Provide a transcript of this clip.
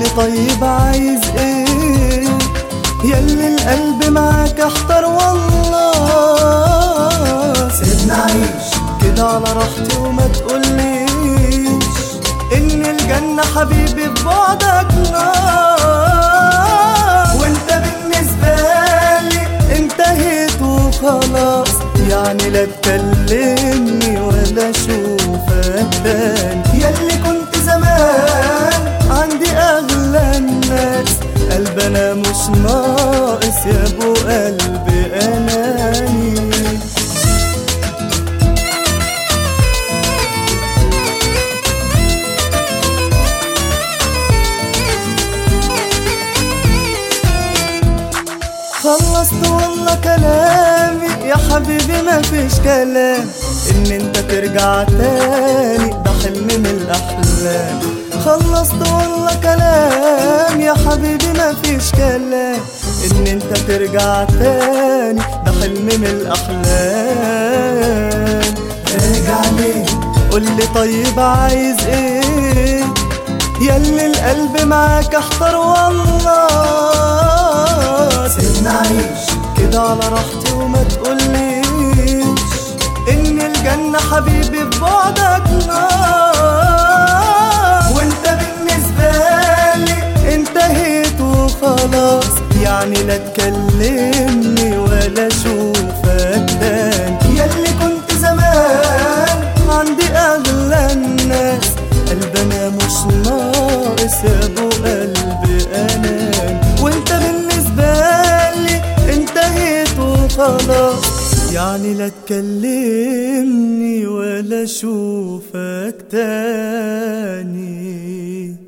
طيب عايز ايه ياللي القلب معاك احتر والله سيبنا عيش كده على راحتي وما تقوليش ان الجنة حبيبي في بعدك نار وانت بالنسبة لي انتهيت وخلاص يعني لا تكلمني ولا اشوفك تاني ياللي كنت زمان عندي اغلى الناس قلب انا مش ناقص يا ابو قلبي اناني خلصت والله كلامي يا حبيبي ما فيش كلام ان انت ترجع تاني ده حلم من الاحلام خلصت والله كلام يا حبيبي ما فيش كلام ان انت ترجع تاني ده حلم من الاحلام راجع ليه قولي طيب عايز ايه ياللي القلب معاك احتر والله سيبنا عيش كده على راحتي وما تقوليش ان الجنة حبيبي في بعدك نار وانت بالنسبة لي انتهيت وخلاص يعني لا تكلمني ولا اشوفك تاني ياللي كنت زمان عندي اغلى الناس قلب انا مش ناقص يا ابو قلبي اناني وانت بالنسبة لي انتهيت وخلاص يعني لا تكلمني ولا اشوفك تاني